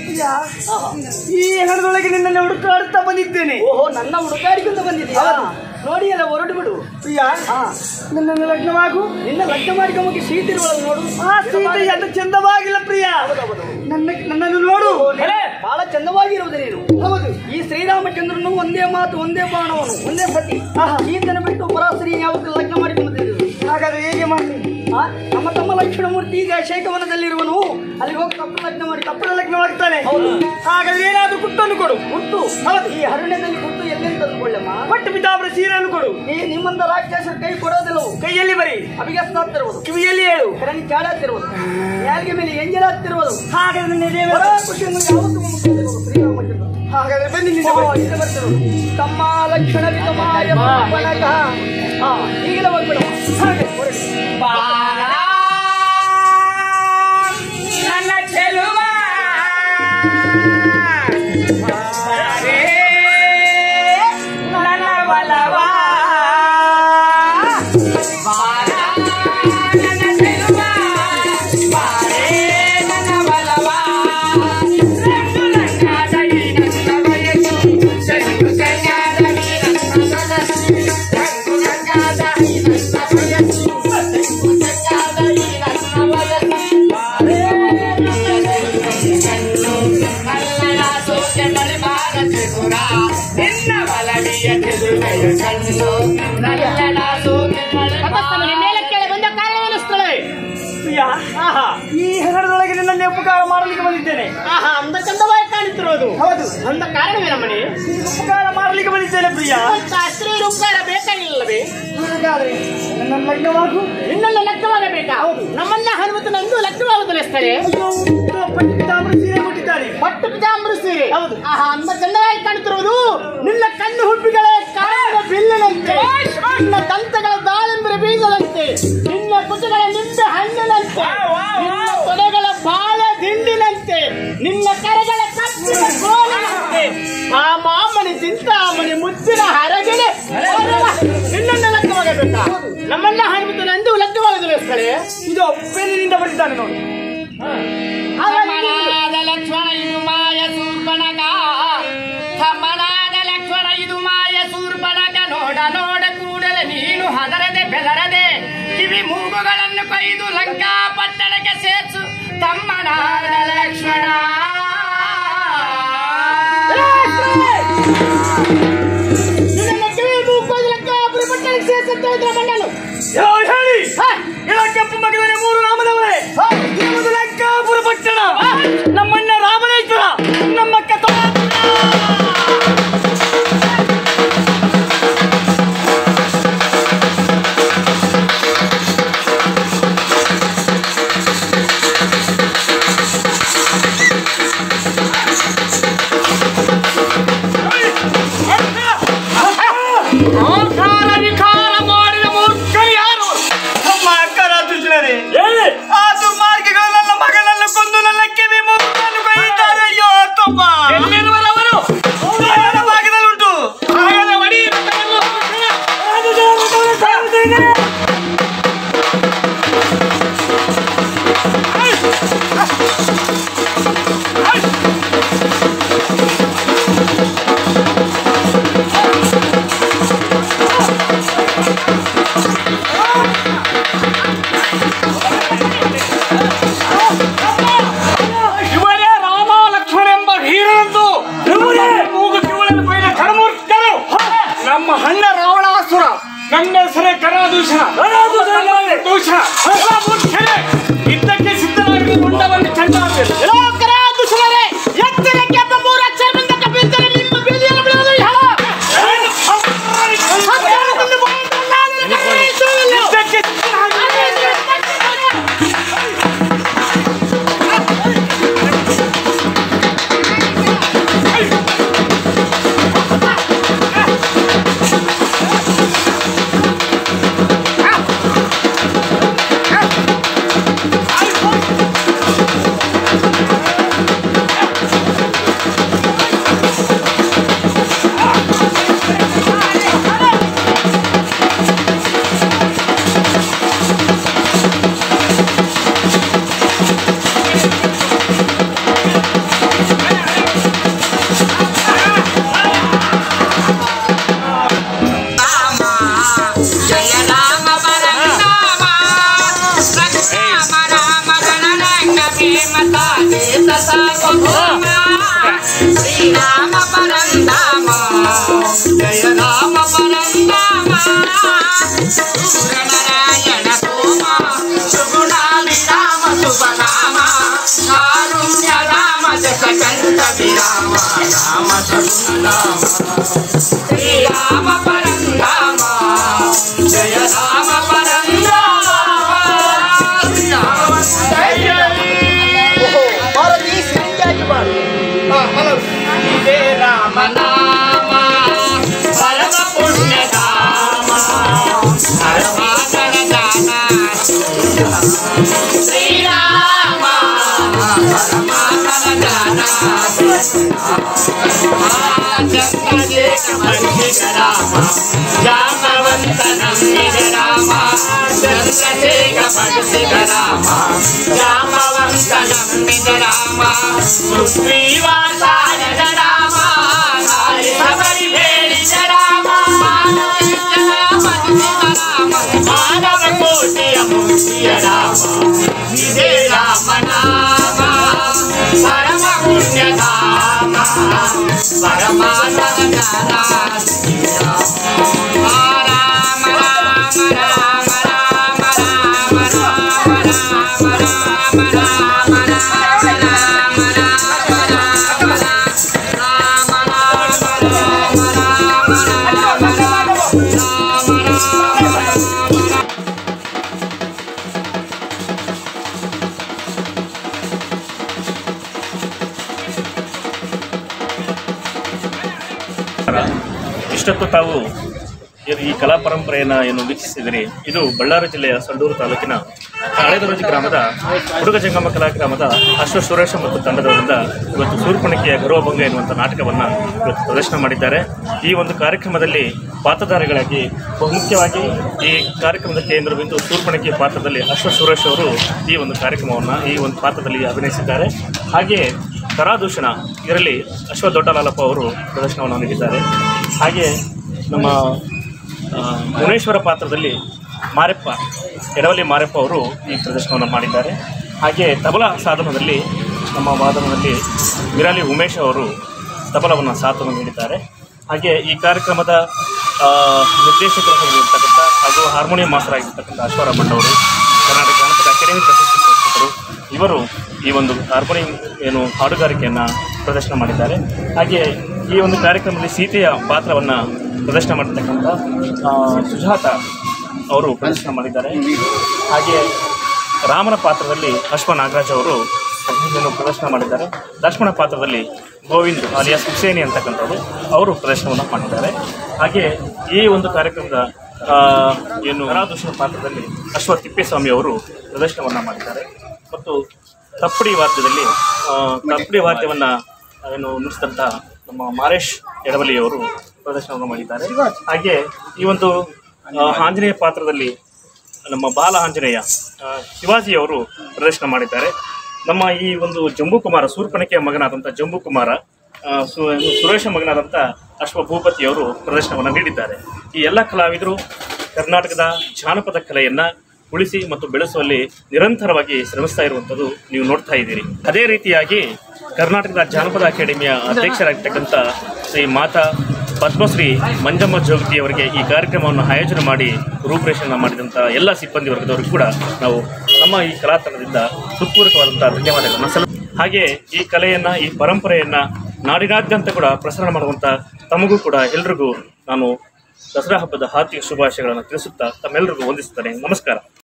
ಈ ಹಣದೊಳಗೆ ನಿನ್ನನ್ನು ಹುಡುಕಾಡುತ್ತಾ ಬಂದಿದ್ದೇನೆ ಓಹೋ ನನ್ನ ಹುಡುಕಾಡಿಕೊಂಡು ಬಂದಿದ್ದೀಯಾ ನೋಡಿ ಎಲ್ಲ ಹೊರಟು ಬಿಡು ಪ್ರಿಯ ನನ್ನನ್ನು ಲಗ್ನವಾಗು ನಿನ್ನ ಲಗ್ನ ಮಾಡಿಕೊಂಬಕ್ಕೆ ಸೀತಿರುವಳು ನೋಡು ಆ ಸೀತೆ ಅದು ಚಂದವಾಗಿಲ್ಲ ಪ್ರಿಯ ನನ್ನ ನನ್ನನ್ನು ನೋಡು ಬಹಳ ಚಂದವಾಗಿರುವುದು ನೀನು ಹೌದು ಈ ಶ್ರೀರಾಮಚಂದ್ರನು ಒಂದೇ ಮಾತು ಒಂದೇ ಬಾಣವನು ಒಂದೇ ಸತಿ ಈತನ ಬಿಟ್ಟು ಪರಾಸರಿ ಯಾವತ್ತು ಲಗ್ನ ಮಾಡಿಕೊಂಡಿದ್ದೀರಿ ಹಾಗಾದ್ರೆ ಹೇಗೆ ಮಾಡಲಿ ನಮ್ಮ ತಮ್ಮ ಲಕ್ಷ್ಮಣಮೂರ್ತಿ ಈಗ ಶೇಖವನದಲ್ಲಿರುವನು ಅಲ್ಲಿ ಹೋಗಿ ತಪ್ಪು ಲಗ್ನ ಮಾಡಿ ತಪ್ಪದ ಲಗ್ನವಾಗ್ತಾನೆ ಹಾಗಾದ್ರೆ ಏನಾದ್ರೂ ಗುಟ್ಟನ್ನು ಕೊಡು ಗುಟ್ಟು ಹೌದು ಈ ಹರಣ್ಯದಲ್ಲಿ ಗುಟ್ಟು ಎಲ್ಲಿಂದ ತಂದುಕೊಳ್ಳಮ್ಮ ಪಟ್ಟು ಪಿತಾಬ್ರ ಸೀರೆಯನ್ನು ಕೊಡು ನೀ ನಿಮ್ಮಂತ ರಾಕ್ಷಸರು ಕೈ ಕೊಡೋದಿಲ್ಲವು ಕೈಯಲ್ಲಿ ಬರಿ ಅಭಿಗಸ್ತ ಆಗ್ತಿರುವುದು ಕಿವಿಯಲ್ಲಿ ಹೇಳು ಕರಣಿ ಚಾಡಾಗ್ತಿರುವುದು ಯಾರಿಗೆ ಮೇಲೆ ಎಂಜಲಾಗ್ತಿರುವುದು ಹಾಗಾದ್ರೆ ಖುಷಿಯನ್ನು ಯಾವತ್ತೂ ಮುಗಿಸೋದಿಲ್ಲ ಶ್ರೀರಾಮಚಂದ್ರ ಹಾಗಾದ್ರೆ ಬನ್ನಿ ನಿಂತು ಬರ್ತರು ತಮ್ಮ ಲಕ್ಷಣ ವಿತಮಾಯ ಪಣಕ ಹಾ ಈಗಲೇ ಹೋಗ್ಬಿಡು ಹಾಗೆ ಹೊರಡಿ. ಬಾಳ ನನ್ನ ಚೆಲುವ ಬಾರೇ ನನ್ನ ಬಲವ ಬಾಳ ನನ್ನ ಚೆಲುವ ಬಾರೇ ನನ್ನ ಬಲವ ರಂಗು ರಂಗಾದ ಈ ನನ್ನ ಬಯಸು ಸಂಗು ಸಂಗಾದ ಈ ನನ್ನ ಮನಸ್ಸು ರಂಗು ರಂಗಾದ ಈ ನನ್ನ ಬಯಸು ಸಂಗು ಸಂಗಾದ ಈ ನನ್ನ ಮನಸ್ಸು ಬಾರೇ ನಲ್ಲನ ಸೋಕೆ ಮರಿಬಾರ ತ್ರಿಪುರ ನಿನ್ನ ಬಲವಿಯ ತಿರುವೆಯ ಕಣ್ಣು ನಲ್ಲನ ಸೋಕೆ ತಪಸ್ಸನ್ನು ಮೇಲೆ ಕೆಳ ಬಂದ ಕಾರಣವೇನು ಸ್ಥಳವೇ ಪ್ರಿಯ ಆಹಾ ಈ ಹೆಸರದೊಳಗೆ ನಿನ್ನಲ್ಲಿ ಉಪಕಾರ ಮಾಡಲಿಕ್ಕೆ ಬಂದಿದ್ದೇನೆ ಆಹಾ ಅಂದ ಚಂದವಾಗಿ ಕಾಣುತ್ತಿರೋದು ಹೌದು ಅಂದ ಕಾರಣವೇನಮ್ಮನೆ ನಿನಗೆ ಉಪಕಾರ ಮಾಡಲಿಕ್ಕೆ ಬಂದಿದ್ದೇನೆ ಪ್ರಿಯ ಶಾಸ್ತ್ರೀಯ ಉಪಕಾರ ಬೇಕಾಗಿಲ್ಲವೇ ಹಾಗಾದ್ರೆ ನನ್ನ ಲಗ್ನವಾಗು ನಿನ್ನೆಲ್ಲ ಲಗ್ನವಾಗಬೇಕಾ ನಮ್ಮನ್ನ ಹನುಮಂತನಂದು ಲಗ್ನವಾಗುವುದಿಲ್ಲ ಸ್ಥಳೇ ಅಯ್ಯೋ, ಪಂಡಿತಾಂಬರ ಸೀರೆ ಕೊಟ್ಟಿದ್ದಾನೆ ಪಟ್ಟು ಪಿತಾಂಬರು ಸೀರೆ ಹೌದು. ಆಹಾ ಅಂದ ಚಂದವಾಗಿ ಕಾಣುತ್ತಿರುವುದು ನಿನ್ನ ಕಣ್ಣು ಹುಬ್ಬಿಗಳ ಕಾರಣದ ಬಿಲ್ಲಿನಂತೆ ನಿನ್ನ ದಂತಗಳ ದಾಳಿಂಬರ ಬೀಜದಂತೆ ನಿನ್ನ ಕುಟುಗಳ ನಿಂಬೆ ಹಣ್ಣಿನಂತೆ ನಿನ್ನ ತೊಡೆಗಳ ಬಾಳೆ ದಿಂಡಿನಂತೆ ನಿನ್ನ ಕರೆಗಳ ಕಪ್ಪಿನ ಕೋಲಿನಂತೆ ಆ ಮಾಮನಿ ಚಿಂತಾಮಣಿ ಮುಚ್ಚಿನ ಹರಗಿಡೆ ನಿನ್ನನ್ನ ಲಗ್ನವಾಗಬೇಕಾ ನಮ್ಮನ್ನ ಹನುಮಂತನಂದು ಲಗ್ನವಾಗುದಿಲ್ಲ ಸ್ಥಳೇ ಇದು ಪೆನ್ನಿನಿಂದ ಬರೆದಿದ್ದಾನೆ ನೋಡಿ ಥಮನಾದ ಲಕ್ಷ್ಮಣ ಇದು ಮಾಯ ಸೂರ್ಪಣಗ ಥಮನಾದ ಲಕ್ಷ್ಮಣ ಇದು ಮಾಯ ಸೂರ್ಪಣಗ ನೋಡ ನೋಡ ಕೂಡಲೇ ನೀನು ಹದರದೆ ಬೆದರದೆ ಕಿವಿ ಮೂಗುಗಳನ್ನು ಕೊಯ್ದು ಲಂಕಾ ಪಟ್ಟಣಕ್ಕೆ ಸೇರ್ಸು ತಮ್ಮನಾದ ಲಕ್ಷ್ಮಣ ನಿನ್ನ ಕಿವಿ ಮೂಕೋದು ಲಂಕಾಪುರಿ ಪಟ್ಟಣಕ್ಕೆ ಸೇರ್ಸಂತ ಹೇಳಿದ್ರೆ ಮಂಡಲು ಯಾವ ಹೇಳಿ ಇಳ ಕೆಂಪು ಮಗನೇ ಮೂರು ರಾಮನವರೇ ಇರುವುದು ಲಂಕಾಪುರ ಪಟ್ಟಣ ನಮ್ಮಣ್ಣ ರಾಮನೇಶ್ವರ ನಮ್ಮ ಕಥಾ ಆಕಾರ ವಿಕಾರ ಮಾಡಿದ ಮೂರ್ಖರು ಯಾರು ನಮ್ಮ ಅಕ್ಕರ ದುಷ್ಟರೇ ಆ ದುರ್ಮಾರ್ಗಿಗಳು ನನ್ನ ಮಗನನ್ನು ಕೊಂದು ನನ್ನ ಕಿವಿ ಮೂಗನ್ನು ಕೊಯ್ಯುತ್ತಾರೆ ಅಯ್ಯೋ ತಮ್ಮ ಎಲ್ಲಿರುವರವರು ನನ್ನ ಭಾಗದಲ್ಲುಂಟು ಹಾಗದ ಒಡಿ ಇವರೇ ರಾಮ ಲಕ್ಷ್ಮಣ ಎಂಬ ಹೀರನಂದು ಇವರೇ ಮೂಗು ಕಿವುಳನ್ನು ಕೊಯ್ದ ಕಡಮೂರ್ಖರು ನಮ್ಮ ಹಣ್ಣ ರಾವಣಾಸುರ ನನ್ನ ಹೆಸರೇ ಕರಾದೂಷಣ ದೂಷಣ ಎಲ್ಲ ಮೂರ್ಖರೇ ಇದ್ದಕ್ಕೆ ಸಿದ್ಧರಾಗಿ ಮುಂಡವನ್ನು ಚಂದಾಡಬೇಕು ಲೋಕರಾದುಷರೇ ಎತ್ತರಕ್ಕೆ ಎಂಬ ಮೂರು ಅಕ್ಷರದಿಂದ ಕಪಿದರೆ ನಿಮ್ಮ ಬೀದಿಯಲ್ಲಿ ಬಿಡುವುದು ಯಾವ ಹತ್ತಾರದಿಂದ ಮೂವತ್ತೊಂದು ನಾನು ಕರೆಯಿಸುವುದಿಲ್ಲ. ಇದ್ದಕ್ಕೆ ಸಿದ್ಧರಾಗಿ ಜಯ ರಾಮ ಪರಂಧಾಮ ರಾಮ ರಾಮ ರಣರಂಗ ಭೀಮತ ದೇತ ಸಾರ್ವಭೌಮ ಶ್ರೀರಾಮ ಪರಂಧಾಮ ಜಯ ರಾಮ ಪರಂಧಾಮ ಸೂರನಾರಾಯಣ ಸೋಮ ಸುಗುಣಾಭಿರಾಮ ಶುಭನಾಮ ಕಾರುಣ್ಯ ರಾಮ ಜಸ ಕಂಠ ವಿರಾಮ ರಾಮ ಸಗುಣನಾಮ ಶ್ರೀರಾಮ ಪರಂಧಾಮ ಜಯ ರಾಮ ಪರಂಧಾಮ ಶ್ರೀರಾಮ ಭಾರತೀಯ ಸಿರಿಂಜಾಗಿ ಬಾರು ಇದೇ ರಾಮ ನಾಮ ಪರಮ ಪುಣ್ಯ ಧಾಮ ಪರಮಾತ್ಮನ ದಾನ ಶ್ರೀರಾಮ ಪರಮಾತ್ಮನ ದಾನ ರಾಮ ಜಾಮವಂತ ನಂಬಿದ ರಾಮ ಚಂದ್ರಶೇಖ ಪಡಿಸಿದ ರಾಮ ಜಾಮವಂತ ನಂಬಿದ ರಾಮ ಸುಗ್ರೀವಾಸಾಯದ ರಾಮ ನಾರಿ ಸಬರಿ ಹೇಳಿದ ರಾಮ ರಾಮ ಮಾನವ ಕೋಟಿಯ ಮುಕ್ತಿಯ ರಾಮ ಇದೇ ರಾಮ ನಾಮ ಪರಮ ಪುಣ್ಯಧಾಮ ಪರಮಾತ್ಮನ ರಾಮ ರಾಮ ರಾಮ ರಾಮ ರಾಮ ರಾಮ ರಾಮ ರಾಮ ರಾಮ ರಾಮ ರಾಮ ರಾಮ ರಾಮ ಇಷ್ಟೊತ್ತು ತಾವು ಏನು ಈ ಕಲಾ ಪರಂಪರೆಯನ್ನು ಏನು ವೀಕ್ಷಿಸಿದಿರಿ ಇದು ಬಳ್ಳಾರಿ ಜಿಲ್ಲೆಯ ಸಂಡೂರು ತಾಲೂಕಿನ ಹಳೇದೊರಜಿ ಗ್ರಾಮದ ಹುಡುಗ ಜಂಗಮ ಕಲಾಗ್ರಾಮದ ಅಶ್ವ ಸುರೇಶ ಮತ್ತು ತಂಡದವರಿಂದ ಇವತ್ತು ಸೂರ್ಪಣಿಕೆಯ ಗೌರವಭಂಗ ಎನ್ನುವಂಥ ನಾಟಕವನ್ನು ಇವತ್ತು ಪ್ರದರ್ಶನ ಮಾಡಿದ್ದಾರೆ ಈ ಒಂದು ಕಾರ್ಯಕ್ರಮದಲ್ಲಿ ಪಾತ್ರಧಾರಿಗಳಾಗಿ ಬಹುಮುಖ್ಯವಾಗಿ ಈ ಕಾರ್ಯಕ್ರಮದ ಕೇಂದ್ರ ಬಿಂದು ಸೂರ್ಪಣಿಕೆ ಪಾತ್ರದಲ್ಲಿ ಅಶ್ವ ಸುರೇಶ್ ಅವರು ಈ ಒಂದು ಕಾರ್ಯಕ್ರಮವನ್ನು ಈ ಒಂದು ಪಾತ್ರದಲ್ಲಿ ಅಭಿನಯಿಸಿದ್ದಾರೆ ಹಾಗೆಯೇ ಕರಾದೂಷಣ ಇದರಲ್ಲಿ ಅಶ್ವ ದೊಡ್ಡಲಾಲಪ್ಪ ಅವರು ಪ್ರದರ್ಶನವನ್ನು ನೀಡಿದ್ದಾರೆ ಹಾಗೆ ನಮ್ಮ ಆ, ಮುನೇಶ್ವರ ಪಾತ್ರದಲ್ಲಿ ಮಾರೆಪ್ಪ ಎಡವಲಿ ಮಾರೆಪ್ಪ ಅವರು ಈ ಪ್ರದರ್ಶನವನ್ನು ಮಾಡಿದ್ದಾರೆ ಹಾಗೆ ತಬಲಾ ಸಾಧನದಲ್ಲಿ ನಮ್ಮ ವಾದನದಲ್ಲಿ ಮಿರಾಲಿ ಉಮೇಶ್ ಅವರು ತಬಲವನ್ನು ಸಾಥವನ್ನು ನೀಡಿದ್ದಾರೆ ಹಾಗೆ ಈ ಕಾರ್ಯಕ್ರಮದ ಆ, ನಿರ್ದೇಶಕರಾಗಿರ್ತಕ್ಕಂಥ ಹಾಗೂ ಹಾರ್ಮೋನಿಯಂ ಮಾಸ್ಟರ್ ಆಗಿರ್ತಕ್ಕಂಥ ಅಶ್ವರಾಮಣ್ಣ ಅವರು ಕರ್ನಾಟಕ ಜಾನಪದ ಅಕಾಡೆಮಿ ಪ್ರಶಸ್ತಿ ಪುರಸ್ಕೃತರು ಇವರು ಈ ಒಂದು ಹಾರ್ಮೋನಿಯಂ ಏನು ಹಾಡುಗಾರಿಕೆಯನ್ನು ಪ್ರದರ್ಶನ ಮಾಡಿದ್ದಾರೆ ಹಾಗೆ ಈ ಒಂದು ಕಾರ್ಯಕ್ರಮದಲ್ಲಿ ಸೀತೆಯ ಪಾತ್ರವನ್ನು ಪ್ರದರ್ಶನ ಮಾಡಿರ್ತಕ್ಕಂಥ ಆ, ಸುಜಾತ ಅವರು ಪ್ರದರ್ಶನ ಮಾಡಿದ್ದಾರೆ ಹಾಗೆ ರಾಮನ ಪಾತ್ರದಲ್ಲಿ ಅಶ್ವ ನಾಗರಾಜ್ ಅವರು ಇದನ್ನು ಪ್ರದರ್ಶನ ಮಾಡಿದ್ದಾರೆ ಲಕ್ಷ್ಮಣ ಪಾತ್ರದಲ್ಲಿ ಗೋವಿಂದ್ ಅಲಿಯಾಸ್ ಹುಸೇನಿ ಅಂತಕ್ಕಂಥದ್ದು ಅವರು ಪ್ರದರ್ಶನವನ್ನು ಮಾಡಿದ್ದಾರೆ ಹಾಗೆ ಈ ಒಂದು ಕಾರ್ಯಕ್ರಮದ ಆ, ಏನು ಕರಾದೂಷಣ ಪಾತ್ರದಲ್ಲಿ ಅಶ್ವ ತಿಪ್ಪೇಸ್ವಾಮಿ ಅವರು ಪ್ರದರ್ಶನವನ್ನು ಮಾಡಿದ್ದಾರೆ ಮತ್ತು ತಪ್ಪಡಿ ವಾದ್ಯದಲ್ಲಿ ಆ, ತಪ್ಪಡಿ ವಾದ್ಯವನ್ನು ಏನು ನುಡಿಸಿದಂಥ ನಮ್ಮ ಮಾರೇಶ್ ಎಡವಲಿಯವರು ಪ್ರದರ್ಶನವನ್ನು ಮಾಡಿದ್ದಾರೆ ಹಾಗೆ ಈ ಒಂದು ಆ, ಆಂಜನೇಯ ಪಾತ್ರದಲ್ಲಿ ನಮ್ಮ ಬಾಲ ಆಂಜನೇಯ ಆ, ಶಿವಾಜಿಯವರು ಪ್ರದರ್ಶನ ಮಾಡಿದ್ದಾರೆ ನಮ್ಮ ಈ ಒಂದು ಜಂಬೂ ಕುಮಾರ ಸೂರ್ಪಣಿಕೆಯ ಮಗನಾದಂಥ ಜಂಬೂ ಕುಮಾರ ಆ, ಸು- ಸುರೇಶ ಮಗನಾದಂಥ ಅಶ್ವ ಭೂಪತಿಯವರು ಪ್ರದರ್ಶನವನ್ನು ನೀಡಿದ್ದಾರೆ ಈ ಎಲ್ಲ ಕಲಾವಿದರು ಕರ್ನಾಟಕದ ಜಾನಪದ ಕಲೆಯನ್ನು ಉಳಿಸಿ ಮತ್ತು ಬೆಳೆಸುವಲ್ಲಿ ನಿರಂತರವಾಗಿ ಶ್ರಮಿಸ್ತಾ ಇರುವಂಥದ್ದು ನೀವು ನೋಡ್ತಾ ಇದ್ದೀರಿ ಅದೇ ರೀತಿಯಾಗಿ ಕರ್ನಾಟಕದ ಜಾನಪದ ಅಕಾಡೆಮಿಯ ಅಧ್ಯಕ್ಷರಾಗಿರ್ತಕ್ಕಂಥ ಶ್ರೀ ಮಾತಾ ಪದ್ಮಶ್ರೀ ಮಂಜಮ್ಮ ಜೋಗತಿಯವರಿಗೆ ಈ ಕಾರ್ಯಕ್ರಮವನ್ನು ಆಯೋಜನೆ ಮಾಡಿ ರೂಪುರೇಷೆಯನ್ನು ಮಾಡಿದಂಥ ಎಲ್ಲ ಸಿಬ್ಬಂದಿ ವರ್ಗದವರಿಗೂ ಕೂಡ ನಾವು ನಮ್ಮ ಈ ಕಲಾತಂಡದಿಂದ ಹೃತ್ಪೂರ್ವಕವಾದಂಥ ಧನ್ಯವಾದಗಳನ್ನು ಸಲ್ಲ ಹಾಗೆ ಈ ಕಲೆಯನ್ನು ಈ ಪರಂಪರೆಯನ್ನು ನಾಡಿನಾದ್ಯಂತ ಕೂಡ ಪ್ರಸರಣ ಮಾಡುವಂಥ ತಮಗೂ ಕೂಡ ಎಲ್ರಿಗೂ ನಾನು ದಸರಾ ಹಬ್ಬದ ಹಾರ್ದಿಕ ಶುಭಾಶಯಗಳನ್ನು ತಿಳಿಸುತ್ತಾ ತಮ್ಮೆಲ್ಲರಿಗೂ ವಂದಿಸುತ್ತೇನೆ ನಮಸ್ಕಾರ